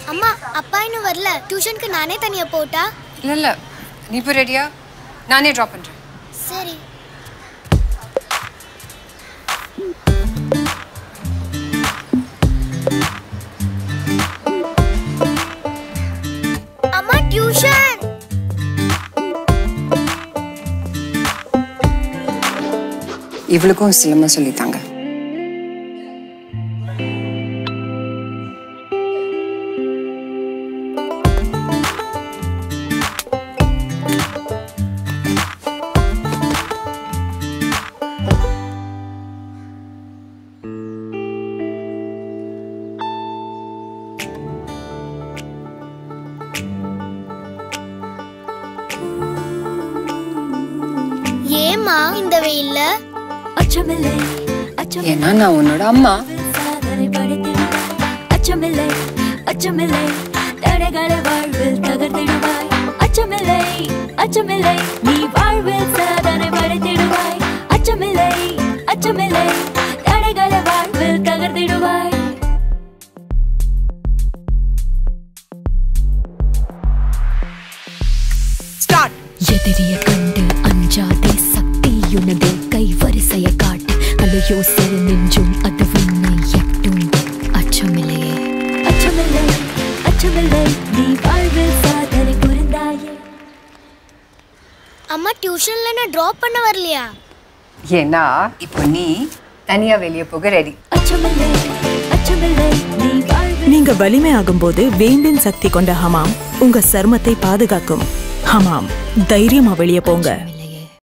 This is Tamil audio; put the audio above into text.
அம்மா அப்பா இன்னும் வரல டியூஷனுக்கு நானே தனியா போட்டா இல்லை இல்லை நீ இப்போ ரெடியா நானே ட்ராப் பண்ணுறேன் சரி அம்மா டியூஷன் இவளுக்கும் சிலம்பம் சொல்லித்தாங்க ஏமா இந்த வெயில்ல அச்சமில்லை அச்சமில்லை ஏன்னா நான் உன்னோட அம்மா சாதனை படைத்திடுவாய் அச்சமில்லை அச்சமில்லை தடைகளை வாழ்வில் தகர்த்திடுவாய் அச்சமில்லை அச்சமில்லை நீ வாழ்வில் சாதனை படைத்திடுவாய் அச்சமில்லை அச்சமில்லை தடைகளை வாழ்வில் தகர்த்திடுவாய் எதிரிய கண்டு அஞ்சாதே சக்தியுனது கைவரிசையை காட்டு அலையோ சிறு நெஞ்சும் அது உன்னை எட்டும் அச்சமில்லையே அச்சமில்லை அச்சமில்லை நீ வாழ்வில் சாதனை புரிந்தாயே அம்மா டியூஷன்ல என்ன டிராப் பண்ண வரலையா ஏன்னா இப்போ நீ தனியாக வெளியே போக ரெடி அச்சமில்லை அச்சமில்லை நீ வாழ்வில் நீங்க வலிமையாகும் போது வேம்பின் சக்தி கொண்ட ஹமாம் உங்க சருமத்தை பாதுகாக்கும் ஹமாம் தைரியமா வெளியே போங்க